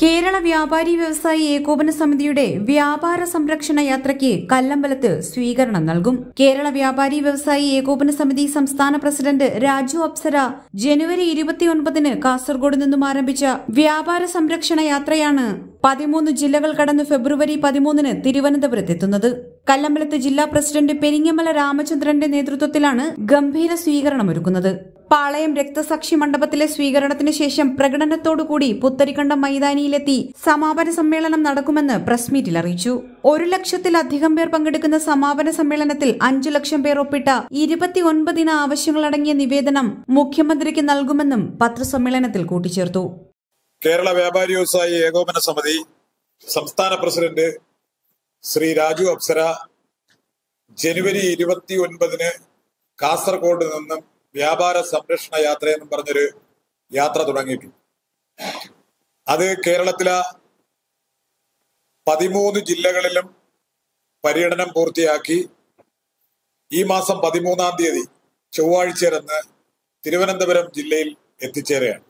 കേരള വ്യാപാരി വ്യവസായി ഏകോപന സമിതിയുടെ വ്യാപാര സംരക്ഷണ യാത്രയ്ക്ക് കല്ലമ്പലത്ത് സ്വീകരണം നൽകും കേരള വ്യാപാരി വ്യവസായി ഏകോപന സമിതി സംസ്ഥാന പ്രസിഡന്റ് രാജു അപ്സര ജനുവരി ഇരുപത്തിയൊൻപതിന് കാസർഗോഡ് നിന്നും ആരംഭിച്ച വ്യാപാര സംരക്ഷണ യാത്രയാണ് പതിമൂന്ന് ജില്ലകൾ കടന്ന് ഫെബ്രുവരി പതിമൂന്നിന് തിരുവനന്തപുരത്തെത്തുന്നത് കല്ലമ്പലത്ത് ജില്ലാ പ്രസിഡന്റ് പെരിങ്ങമല രാമചന്ദ്രന്റെ നേതൃത്വത്തിലാണ് ഗംഭീര സ്വീകരണമൊരുക്കുന്നത് പാളയം രക്തസാക്ഷി മണ്ഡപത്തിലെ സ്വീകരണത്തിന് ശേഷം പ്രകടനത്തോടുകൂടി പുത്തരിക്കണ്ടം മൈതാനിയിലെത്തി സമാപന സമ്മേളനം നടക്കുമെന്ന് പ്രസ് മീറ്റിൽ അറിയിച്ചു ഒരു ലക്ഷത്തിലധികം പേർ പങ്കെടുക്കുന്ന സമാപന സമ്മേളനത്തിൽ അഞ്ചു ലക്ഷം പേർ ഒപ്പിട്ട ഇരുപത്തിയൊൻപതിന ആവശ്യങ്ങളടങ്ങിയ നിവേദനം മുഖ്യമന്ത്രിക്ക് നൽകുമെന്നും പത്രസമ്മേളനത്തിൽ കൂട്ടിച്ചേർത്തു കേരള വ്യാപാരി വ്യവസായി ഏകോപന സമിതി സംസ്ഥാന പ്രസിഡന്റ് ശ്രീ രാജു അപ്സര ജനുവരി ഇരുപത്തി ഒൻപതിന് കാസർഗോഡ് നിന്നും വ്യാപാര സംരക്ഷണ യാത്ര എന്നും പറഞ്ഞൊരു യാത്ര തുടങ്ങിയിട്ടുണ്ട് അത് കേരളത്തിലെ പതിമൂന്ന് ജില്ലകളിലും പര്യടനം പൂർത്തിയാക്കി ഈ മാസം പതിമൂന്നാം തീയതി ചൊവ്വാഴ്ചയിലെന്ന് തിരുവനന്തപുരം ജില്ലയിൽ എത്തിച്ചേരുകയാണ്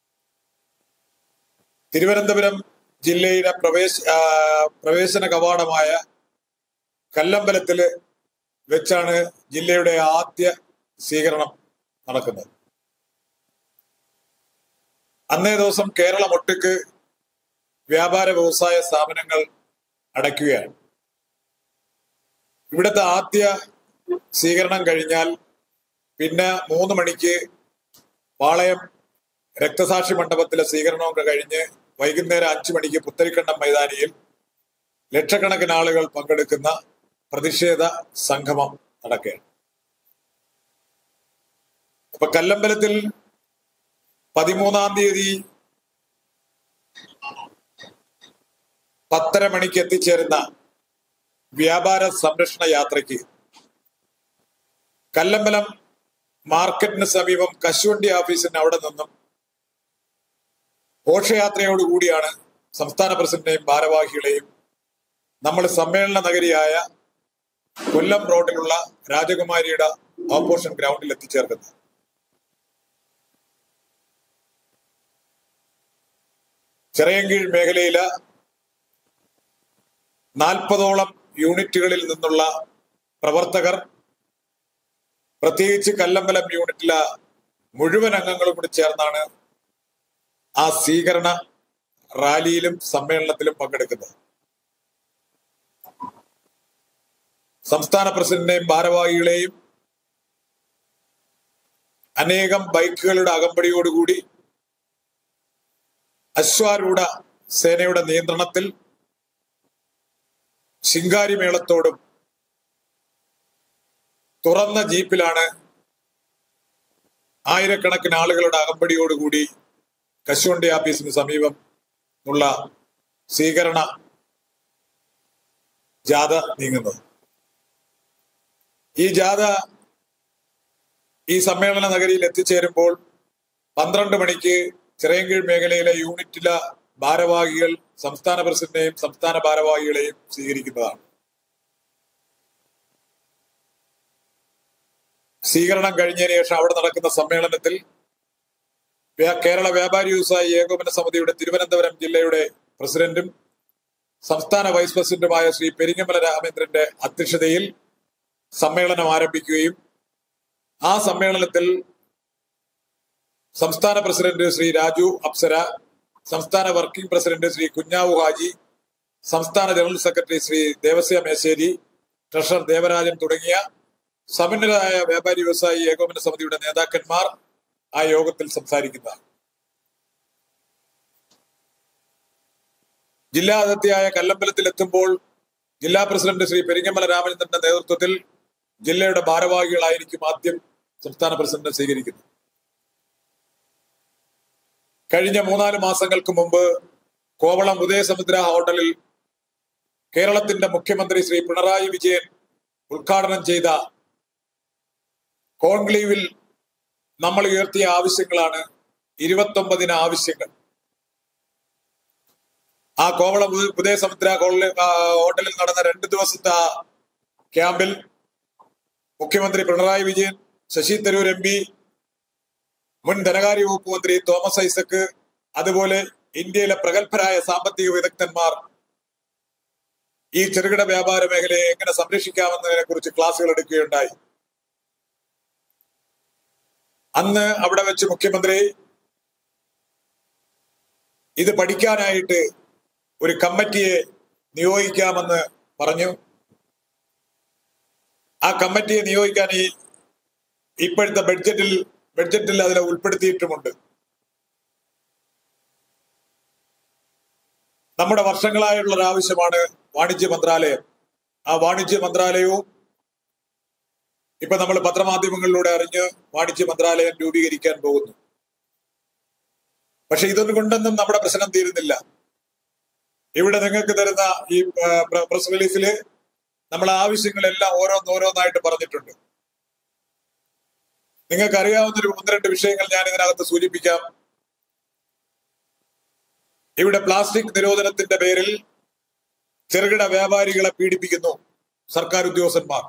തിരുവനന്തപുരം ജില്ലയിലെ പ്രവേശ ആ, പ്രവേശന കവാടമായ കല്ലമ്പലത്തില് വെച്ചാണ് ജില്ലയുടെ ആദ്യ സ്വീകരണം നടക്കുന്നത് അന്നേ ദിവസം കേരളം ഒട്ടുക്ക് വ്യാപാര വ്യവസായ സ്ഥാപനങ്ങൾ അടയ്ക്കുകയാണ് ഇവിടുത്തെ ആദ്യ സ്വീകരണം കഴിഞ്ഞാൽ പിന്നെ മൂന്ന് മണിക്ക് പാളയം രക്തസാക്ഷി മണ്ഡപത്തിലെ സ്വീകരണമൊക്കെ കഴിഞ്ഞ് വൈകുന്നേരം അഞ്ചു മണിക്ക് പുത്തരിക്കണ്ടം മൈതാനിയിൽ ലക്ഷക്കണക്കിന് ആളുകൾ പങ്കെടുക്കുന്ന പ്രതിഷേധ സംഗമം നടക്കുകയാണ് അപ്പൊ കല്ലമ്പലത്തിൽ പതിമൂന്നാം തീയതി പത്തര മണിക്ക് എത്തിച്ചേരുന്ന വ്യാപാര സംരക്ഷണ യാത്രയ്ക്ക് കല്ലമ്പലം മാർക്കറ്റിന് സമീപം കശുവണ്ടി ഓഫീസിന് അവിടെ നിന്നും ഘോഷയാത്രയോടുകൂടിയാണ് സംസ്ഥാന പ്രസിഡന്റിനെയും ഭാരവാഹികളെയും നമ്മൾ സമ്മേളന നഗരിയായ കൊല്ലം റോഡിലുള്ള രാജകുമാരിയുടെ ഓപ്പോസിഷൻ ഗ്രൗണ്ടിൽ എത്തിച്ചേർക്കുന്നത് ചിറയൻകീഴ് മേഖലയിലെ നാൽപ്പതോളം യൂണിറ്റുകളിൽ നിന്നുള്ള പ്രവർത്തകർ പ്രത്യേകിച്ച് കല്ലമ്പലം യൂണിറ്റിലെ മുഴുവൻ അംഗങ്ങളും കൂടി ചേർന്നാണ് ആ സ്വീകരണ റാലിയിലും സമ്മേളനത്തിലും പങ്കെടുക്കുന്നത് സംസ്ഥാന പ്രസിഡന്റിനെയും ഭാരവാഹികളെയും അനേകം ബൈക്കുകളുടെ അകമ്പടിയോടുകൂടി അശ്വാരൂഢ സേനയുടെ നിയന്ത്രണത്തിൽ ശിങ്കാരിമേളത്തോടും തുറന്ന ജീപ്പിലാണ് ആയിരക്കണക്കിന് ആളുകളുടെ അകമ്പടിയോടുകൂടി കശുവണ്ടി ഓഫീസിന് സമീപം ഉള്ള സ്വീകരണ ജാഥ നീങ്ങുന്നത് ഈ ജാഥ ഈ സമ്മേളന നഗരിയിൽ എത്തിച്ചേരുമ്പോൾ പന്ത്രണ്ട് മണിക്ക് ചിറയൻകീഴ് മേഖലയിലെ യൂണിറ്റിലെ ഭാരവാഹികൾ സംസ്ഥാന പ്രസിഡന്റിനെയും സംസ്ഥാന ഭാരവാഹികളെയും സ്വീകരിക്കുന്നതാണ് സ്വീകരണം കഴിഞ്ഞതിന് ശേഷം അവിടെ നടക്കുന്ന സമ്മേളനത്തിൽ വ്യ- കേരള വ്യാപാരി വ്യവസായി ഏകോപന സമിതിയുടെ തിരുവനന്തപുരം ജില്ലയുടെ പ്രസിഡന്റും സംസ്ഥാന വൈസ് പ്രസിഡന്റുമായ ശ്രീ പെരിങ്ങമല രാമേന്ദ്രന്റെ അധ്യക്ഷതയിൽ സമ്മേളനം ആരംഭിക്കുകയും ആ സമ്മേളനത്തിൽ സംസ്ഥാന പ്രസിഡന്റ് ശ്രീ രാജു അപ്സര സംസ്ഥാന വർക്കിംഗ് പ്രസിഡന്റ് ശ്രീ കുഞ്ഞാവു ഹാജി സംസ്ഥാന general secretary Shri Devasya Mesheri treasurer Devarajan തുടങ്ങിയ സമന്വരായ വ്യാപാരി വ്യവസായി ഏകോപന സമിതിയുടെ നേതാക്കന്മാർ ആ യോഗത്തിൽ സംസാരിക്കുന്നതാണ് ജില്ലാ അതിർത്തിയായ കല്ലമ്പലത്തിൽ എത്തുമ്പോൾ ജില്ലാ പ്രസിഡന്റ് ശ്രീ പെരിങ്ങമല രാമചന്ദ്രന്റെ നേതൃത്വത്തിൽ ജില്ലയുടെ ഭാരവാഹികളായിരിക്കും ആദ്യം സംസ്ഥാന പ്രസിഡന്റ് സ്വീകരിക്കുന്നത് കഴിഞ്ഞ മൂന്നാല് മാസങ്ങൾക്ക് മുമ്പ് കോവളം ഉദയസമുദ്ര ഹോട്ടലിൽ കേരളത്തിന്റെ മുഖ്യമന്ത്രി ശ്രീ പിണറായി വിജയൻ ഉദ്ഘാടനം ചെയ്ത കോൺക്ലേവിൽ നമ്മൾ ഉയർത്തിയ ആവശ്യങ്ങളാണ് ഇരുപത്തൊമ്പതിന് ആവശ്യങ്ങൾ ആ കോവളം ഉദ- ഉദയസമുദ്ര ഹോളിൽ- ആ, ഹോട്ടലിൽ നടന്ന രണ്ട് ദിവസത്തെ ആ ക്യാമ്പിൽ മുഖ്യമന്ത്രി പിണറായി വിജയൻ ശശി തരൂർ എം പി മുൻ ധനകാര്യ വകുപ്പ് മന്ത്രി തോമസ് ഐസക്ക് അതുപോലെ ഇന്ത്യയിലെ പ്രഗത്ഭരായ സാമ്പത്തിക വിദഗ്ധന്മാർ ഈ ചെറുകിട വ്യാപാര മേഖലയെ എങ്ങനെ സംരക്ഷിക്കാമെന്നതിനെ കുറിച്ച് ക്ലാസുകൾ എടുക്കുകയുണ്ടായി അന്ന് അവിടെ വെച്ച് മുഖ്യമന്ത്രി ഇത് പഠിക്കാനായിട്ട് ഒരു കമ്മിറ്റിയെ നിയോഗിക്കാമെന്ന് പറഞ്ഞു ആ കമ്മിറ്റിയെ നിയോഗിക്കാൻ ഈ ഇപ്പോഴത്തെ ബഡ്ജറ്റിൽ ബഡ്ജറ്റിൽ അതിനെ ഉൾപ്പെടുത്തിയിട്ടുമുണ്ട് നമ്മുടെ വർഷങ്ങളായുള്ള ഒരു ആവശ്യമാണ് വാണിജ്യ മന്ത്രാലയം ആ വാണിജ്യ മന്ത്രാലയവും ഇപ്പൊ നമ്മൾ പത്രമാധ്യമങ്ങളിലൂടെ അറിഞ്ഞ് വാണിജ്യ മന്ത്രാലയം രൂപീകരിക്കാൻ പോകുന്നു പക്ഷെ ഇതൊന്നും കൊണ്ടൊന്നും നമ്മുടെ പ്രശ്നം തീരുന്നില്ല ഇവിടെ നിങ്ങൾക്ക് തരുന്ന ഈ പ്രസ് റിലീസില് നമ്മളെ ആവശ്യങ്ങളെല്ലാം ഓരോന്നോരോന്നായിട്ട് പറഞ്ഞിട്ടുണ്ട് നിങ്ങൾക്ക് അറിയാവുന്ന ഒരു ഒന്ന് രണ്ട് വിഷയങ്ങൾ ഞാൻ ഇതിനകത്ത് സൂചിപ്പിക്കാം ഇവിടെ പ്ലാസ്റ്റിക് നിരോധനത്തിന്റെ പേരിൽ ചെറുകിട വ്യാപാരികളെ പീഡിപ്പിക്കുന്നു സർക്കാർ ഉദ്യോഗസ്ഥന്മാർ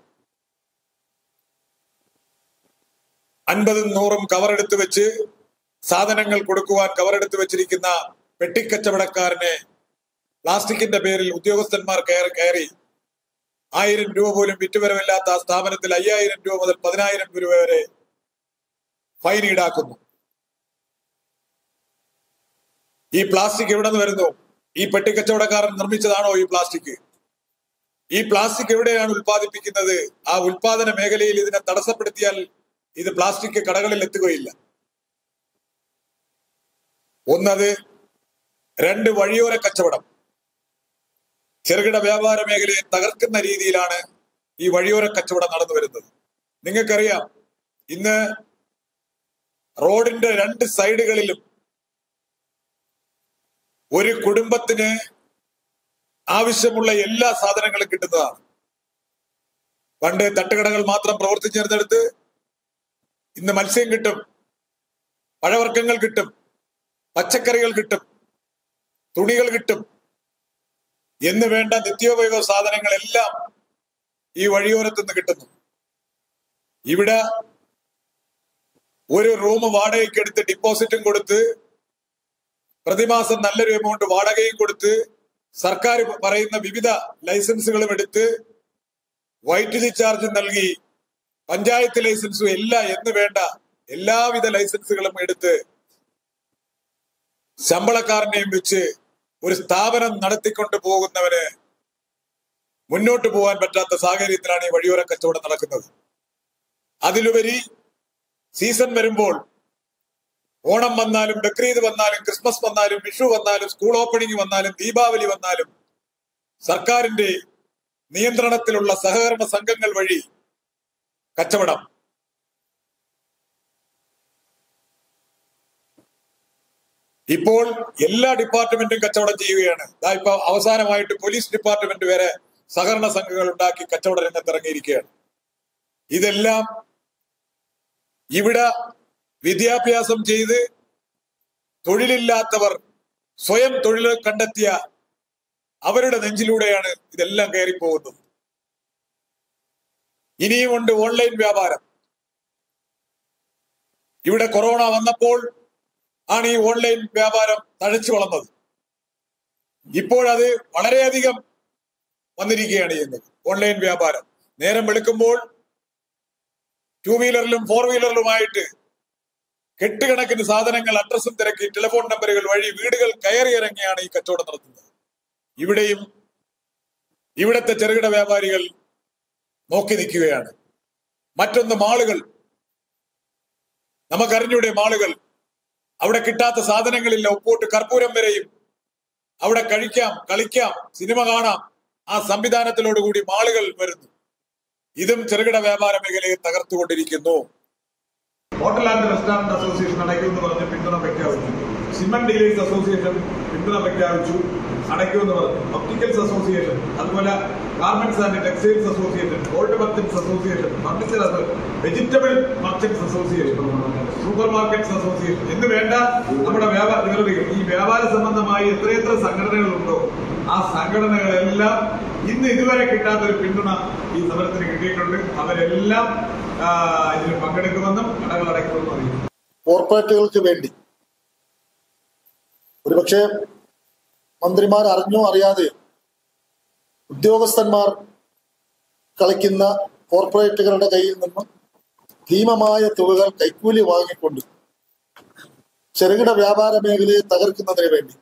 അൻപതും നൂറും കവറെടുത്ത് വെച്ച് സാധനങ്ങൾ കൊടുക്കുവാൻ കവറെടുത്ത് വെച്ചിരിക്കുന്ന പെട്ടിക്കച്ചവടക്കാരനെ പ്ലാസ്റ്റിക്കിന്റെ പേരിൽ ഉദ്യോഗസ്ഥന്മാർ കയറി കയറി ആയിരം രൂപ പോലും വിറ്റുവരവില്ലാത്ത ആ സ്ഥാപനത്തിൽ അയ്യായിരം രൂപ മുതൽ പതിനായിരം രൂപ വരെ ഫൈൻ ഈടാക്കുന്നു ഈ പ്ലാസ്റ്റിക് എവിടെ നിന്ന് വരുന്നു ഈ പെട്ടിക്കച്ചവടക്കാരൻ നിർമ്മിച്ചതാണോ ഈ പ്ലാസ്റ്റിക് ഈ പ്ലാസ്റ്റിക് എവിടെയാണ് ഉൽപ്പാദിപ്പിക്കുന്നത് ആ ഉൽപാദന മേഖലയിൽ ഇതിനെ തടസ്സപ്പെടുത്തിയാൽ ഇത് പ്ലാസ്റ്റിക് കടകളിൽ എത്തുകയില്ല ഒന്നത് രണ്ട് വഴിയോര കച്ചവടം ചെറുകിട വ്യാപാര മേഖലയെ തകർക്കുന്ന രീതിയിലാണ് ഈ വഴിയോര കച്ചവടം നടന്നു വരുന്നത് നിങ്ങൾക്കറിയാം ഇന്ന് റോഡിന്റെ രണ്ട് സൈഡുകളിലും ഒരു കുടുംബത്തിന് ആവശ്യമുള്ള എല്ലാ സാധനങ്ങളും കിട്ടുന്നതാണ് പണ്ട് തട്ടുകടകൾ മാത്രം പ്രവർത്തിച്ചിരുന്നിടത്ത് ഇന്ന് മത്സ്യം കിട്ടും പഴവർഗ്ഗങ്ങൾ കിട്ടും പച്ചക്കറികൾ കിട്ടും തുണികൾ കിട്ടും എന്ന് വേണ്ട നിത്യോപയോഗ സാധനങ്ങളെല്ലാം ഈ വഴിയോരത്ത് നിന്ന് കിട്ടുന്നു ഇവിടെ ഒരു റൂം വാടകയ്ക്ക് എടുത്ത് ഡിപ്പോസിറ്റും കൊടുത്ത് പ്രതിമാസം നല്ലൊരു എമൗണ്ട് വാടകയും കൊടുത്ത് സർക്കാർ പറയുന്ന വിവിധ ലൈസൻസുകളും എടുത്ത് വൈദ്യുതി ചാർജ് നൽകി പഞ്ചായത്ത് ലൈസൻസും എല്ലാം എന്ന് വേണ്ട എല്ലാവിധ ലൈസൻസുകളും എടുത്ത് ശമ്പളക്കാരനെയും വെച്ച് ഒരു സ്ഥാപനം നടത്തിക്കൊണ്ട് പോകുന്നവന് മുന്നോട്ട് പോകാൻ പറ്റാത്ത സാഹചര്യത്തിലാണ് ഈ വഴിയോര കച്ചവടം നടക്കുന്നത് അതിലുപരി സീസൺ വരുമ്പോൾ ഓണം വന്നാലും ബക്രീദ് വന്നാലും ക്രിസ്മസ് വന്നാലും വിഷു വന്നാലും സ്കൂൾ ഓപ്പണിംഗ് വന്നാലും ദീപാവലി വന്നാലും സർക്കാരിന്റെ നിയന്ത്രണത്തിലുള്ള സഹകരണ സംഘങ്ങൾ വഴി കച്ചവടം ഇപ്പോൾ എല്ലാ ഡിപ്പാർട്ട്മെന്റും കച്ചവടം ചെയ്യുകയാണ് ദാ ഇപ്പൊ അവസാനമായിട്ട് പോലീസ് ഡിപ്പാർട്ട്മെന്റ് വരെ സഹകരണ സംഘങ്ങൾ ഉണ്ടാക്കി കച്ചവട രംഗത്ത് ഇറങ്ങിയിരിക്കുകയാണ് ഇതെല്ലാം ഇവിടെ വിദ്യാഭ്യാസം ചെയ്ത് തൊഴിലില്ലാത്തവർ സ്വയം തൊഴിൽ കണ്ടെത്തിയ അവരുടെ നെഞ്ചിലൂടെയാണ് ഇതെല്ലാം കയറിപ്പോകുന്നത് ഇനിയും ഉണ്ട് ഓൺലൈൻ വ്യാപാരം ഇവിടെ കൊറോണ വന്നപ്പോൾ ആണ് ഈ ഓൺലൈൻ വ്യാപാരം തഴച്ചു വളർന്നത് ഇപ്പോഴത് വളരെയധികം വന്നിരിക്കുകയാണ് ചെയ്യുന്നത് ഓൺലൈൻ വ്യാപാരം നേരം വെളുക്കുമ്പോൾ ടൂ വീലറിലും ഫോർ വീലറിലുമായിട്ട് കെട്ടുകണക്കിന് സാധനങ്ങൾ അഡ്രസ്സും തിരക്കി ടെലിഫോൺ നമ്പറുകൾ വഴി വീടുകൾ കയറിയിറങ്ങിയാണ് ഈ കച്ചവടം നടത്തുന്നത് ഇവിടെയും ഇവിടത്തെ ചെറുകിട വ്യാപാരികൾ നോക്കി നിൽക്കുകയാണ് മറ്റൊന്ന് മാളുകൾ നമുക്കറിഞ്ഞൂടെ മാളുകൾ അവിടെ കിട്ടാത്ത സാധനങ്ങളില്ല ഉപ്പോട്ട് കർപ്പൂരം വരെയും അവിടെ കഴിക്കാം കളിക്കാം സിനിമ കാണാം ആ സംവിധാനത്തിലോടുകൂടി മാളുകൾ വരുന്നു ഇതും ചെറുകിട വ്യാപാര മേഖലയെ തകർത്തുകൊണ്ടിരിക്കുന്നു ഹോട്ടൽ ആൻഡ് റെസ്റ്റോറന്റ് അസോസിയേഷൻ അടയ്ക്കുമെന്ന് പറഞ്ഞ് പിന്തുണ പ്രഖ്യാപിച്ചു സിമന്റ് ഡീലേഴ്സ് അസോസിയേഷൻ പിന്തുണ പ്രഖ്യാപിച്ചു അടയ്ക്കുമെന്ന് പറഞ്ഞു ഒപ്റ്റിക്കൽസ് അസോസിയേഷൻ അതുപോലെ garments and textiles association gold merchants association furniture vegetable merchants association supermarkets association എന്ന് വേണ്ട നമ്മുടെ വ്യാപാര നിങ്ങളുടെ ഈ വ്യാപാര സംബന്ധമായി എത്രയെത്ര സംഘടനകളുണ്ടോ ആ സംഘടനകളെല്ലാം ഇന്ന് ഇതുവരെ കിട്ടാത്ത ഒരു പിന്തുണ ഈ സമരത്തിന് കിട്ടിയിട്ടുണ്ട് അവരെല്ലാം ആ, ഇതിൽ പങ്കെടുക്കുമെന്നും കടകൾ അടയ്ക്കുമെന്നും അറിയിച്ചു കോർപ്പറേറ്റുകൾക്ക് വേണ്ടി ഒരുപക്ഷെ മന്ത്രിമാർ അറിഞ്ഞോ അറിയാതെ ഉദ്യോഗസ്ഥന്മാർ കളിക്കുന്ന കോർപ്പറേറ്റുകളുടെ കയ്യിൽ നിന്നും ഭീമമായ തുകകൾ കൈക്കൂലി വാങ്ങിക്കൊണ്ട് ചെറുകിട വ്യാപാര മേഖലയെ തകർക്കുന്നതിന് വേണ്ടി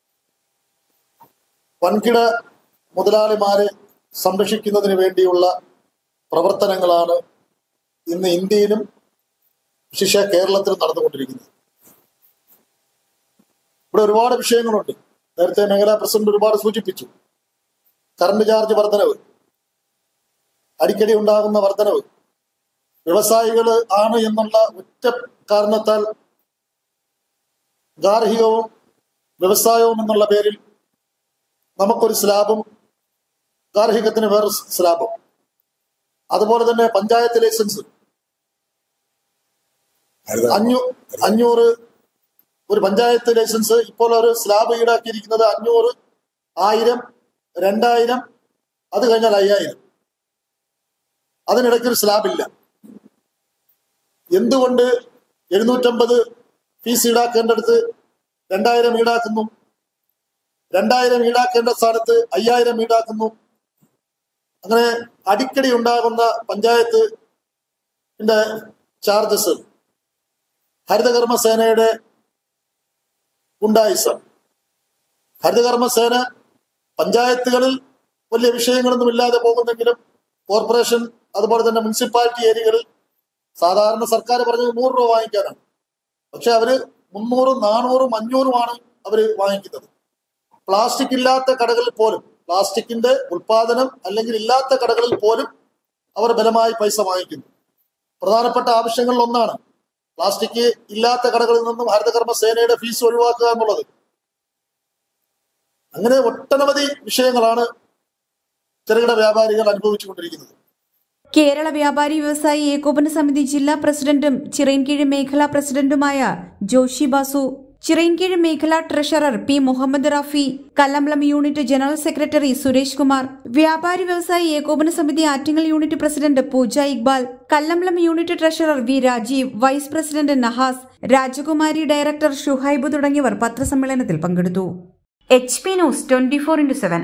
വൻകിട മുതലാളിമാരെ സംരക്ഷിക്കുന്നതിന് വേണ്ടിയുള്ള പ്രവർത്തനങ്ങളാണ് ഇന്ന് ഇന്ത്യയിലും വിശിഷ്യ കേരളത്തിലും നടന്നുകൊണ്ടിരിക്കുന്നത് ഇവിടെ ഒരുപാട് വിഷയങ്ങളുണ്ട് നേരത്തെ മേഖലാ പ്രസിഡന്റ് ഒരുപാട് സൂചിപ്പിച്ചു കറണ്ട് ചാർജ് വർധനവ് അടിക്കടി ഉണ്ടാകുന്ന വർധനവ് വ്യവസായികൾ ആണ് എന്നുള്ള ഒറ്റ കാരണത്താൽ ഗാർഹികവും വ്യവസായവും എന്നുള്ള പേരിൽ നമുക്കൊരു സ്ലാബും ഗാർഹികത്തിന് വേറെ സ്ലാബും അതുപോലെ തന്നെ പഞ്ചായത്ത് ലൈസൻസ് ഹരിത അഞ്ഞൂ അഞ്ഞൂറ് ഒരു പഞ്ചായത്ത് ലൈസൻസ് ഇപ്പോൾ ഒരു സ്ലാബ് ഈടാക്കിയിരിക്കുന്നത് അഞ്ഞൂറ് ആയിരം രണ്ടായിരം അത് കഴിഞ്ഞാൽ അയ്യായിരം അതിനിടയ്ക്ക് ഒരു സ്ലാബ് ഇല്ല എന്തുകൊണ്ട് എഴുന്നൂറ്റമ്പത് ഫീസ് ഈടാക്കേണ്ടടുത്ത് രണ്ടായിരം ഈടാക്കുന്നു രണ്ടായിരം ഈടാക്കേണ്ട സ്ഥാനത്ത് അയ്യായിരം ഈടാക്കുന്നു അങ്ങനെ അടിക്കടി ഉണ്ടാകുന്ന പഞ്ചായത്ത് ചാർജസ് ഹരിതകർമ്മ സേനയുടെ ഗുണ്ടായിസം ഹരിതകർമ്മ സേന പഞ്ചായത്തുകളിൽ വലിയ വിഷയങ്ങളൊന്നും ഇല്ലാതെ പോകുന്നെങ്കിലും കോർപ്പറേഷൻ അതുപോലെ തന്നെ മുനിസിപ്പാലിറ്റി ഏരിയകളിൽ സാധാരണ സർക്കാർ പറഞ്ഞത് നൂറ് രൂപ വാങ്ങിക്കാനാണ് പക്ഷെ അവര് മുന്നൂറും നാനൂറും അഞ്ഞൂറുമാണ് അവര് വാങ്ങിക്കുന്നത് പ്ലാസ്റ്റിക് ഇല്ലാത്ത കടകളിൽ പോലും പ്ലാസ്റ്റിക്കിന്റെ ഉൽപാദനം അല്ലെങ്കിൽ ഇല്ലാത്ത കടകളിൽ പോലും അവർ ബലമായി പൈസ വാങ്ങിക്കുന്നു പ്രധാനപ്പെട്ട ആവശ്യങ്ങളിൽ ഒന്നാണ് പ്ലാസ്റ്റിക് ഇല്ലാത്ത കടകളിൽ നിന്നും ഹരിതകർമ്മ സേനയുടെ ഫീസ് ഒഴിവാക്കുക എന്നുള്ളത് അങ്ങനെ ഒട്ടനവധി വിഷയങ്ങളാണ് ചെറുകിട വ്യാപാരികൾ അനുഭവിച്ചുകൊണ്ടിരിക്കുന്നത് കേരള വ്യാപാരി വ്യവസായി ഏകോപന സമിതി ജില്ലാ പ്രസിഡന്റും ചിറയൻകീഴ് മേഖലാ പ്രസിഡന്റുമായ ജോഷി ബാസു ചിറയൻകീഴ് മേഖലാ treasurer P Muhammad Rafi Kallambalam unit general secretary Suresh Kumar വ്യാപാരി വ്യവസായി ഏകോപന സമിതി Attingal unit president Pooja Iqbal Kallambalam unit treasurer V Rajeev vice president Nahas Rajakumari director Shuhaib തുടങ്ങിയവർ പത്രസമ്മേളനത്തിൽ പങ്കെടുത്തു H P news twenty four into seven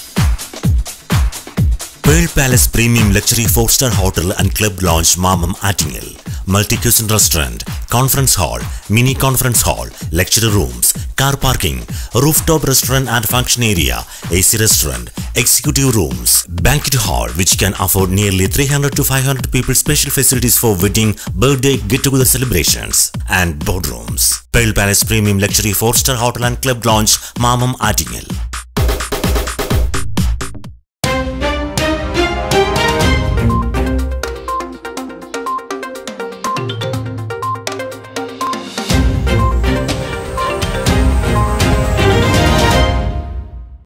Pearl Palace Premium Luxury 4-star Hotel and Club Lounge Mamam Attingel. Multi-cuisine restaurant, conference hall, mini conference hall, lecture rooms, car parking, rooftop restaurant and function area, AC restaurant, executive rooms, banquet hall which can afford nearly 300 to 500 people special facilities for wedding, birthday, get-together celebrations and boardrooms. Pearl Palace Premium Luxury 4-star Hotel and Club Lounge Mamam Attingel.